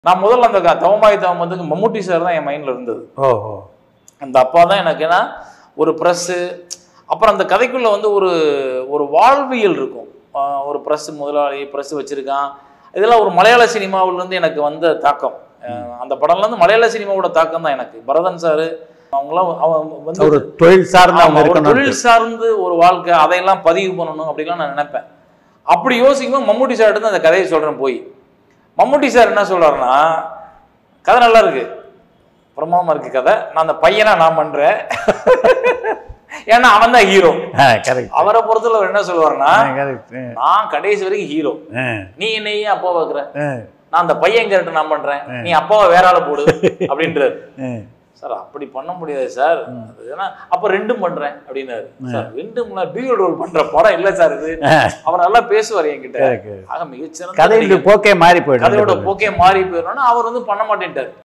நான் முதல்ல அந்த க- தவமாய் தவம் வந்து மம்முட்டி சார் தான் என் மைண்ட்ல இருந்தது ஓ ஓ அந்த அப்பா தான் எனக்கு ஏன்னா ஒரு ப்ரெஸ்ஸு அப்புறம் அந்த கதைக்குள்ள வந்து ஒரு ஒரு வாழ்வியல் இருக்கும் ஆஹ் ஒரு ப்ரெஸ் முதலாளி ப்ரெஸ் வச்சிருக்கான் இதெல்லாம் ஒரு மலையாள சினிமாவிலேருந்து எனக்கு வந்த தாக்கம் ஆஹ் அந்த படம்லேருந்து மலையாள சினிமாவோட தாக்கம் தான் எனக்கு பரதன் சார் அவங்களாம் அவன் வந்து ஒரு தொழில் சார்ந்து அவங்க ஆமா, ஒரு இருக்கணும் தொழில் சார்ந்து ஒரு வாழ்க்கை அதையெல்லாம் பதிவு பண்ணணும் அப்படிலாம் நான் நினைப்பேன் அப்படி யோசிக்கும்போது மம்முட்டி சார் எடுத்து அந்த கதையை சொல்றேன் போய் மம்முட்டி சார் என்ன சொல்றாருன்னா கதை நல்லா இருக்கு பிரமாதமா இருக்கு கதை நான் அந்த பையனா நான் பண்றேன் ஏன்னா அவன் தான் ஹீரோ கரெக்ட் அவரை பொறுத்தல என்ன சொல்லுவாருன்னா கரெக்ட் நான் கடைசி வரைக்கும் ஹீரோ நீ என்னையே அப்பா வைக்கிற ஆ நான் அந்த பையன் கேரக்டர் நான் பண்றேன் நீ அப்பாவை வேற ஆள போடு அப்படின்றாரு சார் அப்படி பண்ண முடியாது சார் அது ஏன்னா அப்ப ரெண்டும் பண்றேன் அப்படின்னாரு சார் ரெண்டும் டியூல் ரோல் பண்ற படம் இல்ல சார் இது அவர் நல்லா பேசுவார் என்கிட்ட ஆக மிகச்சிறந்த கதையுடைய நடிகர். போக்கே மாறி போயிடும் கதையோட போக்கே மாறி போயிடணும்னா அவர் வந்து பண்ண மாட்டேன்ட்டார்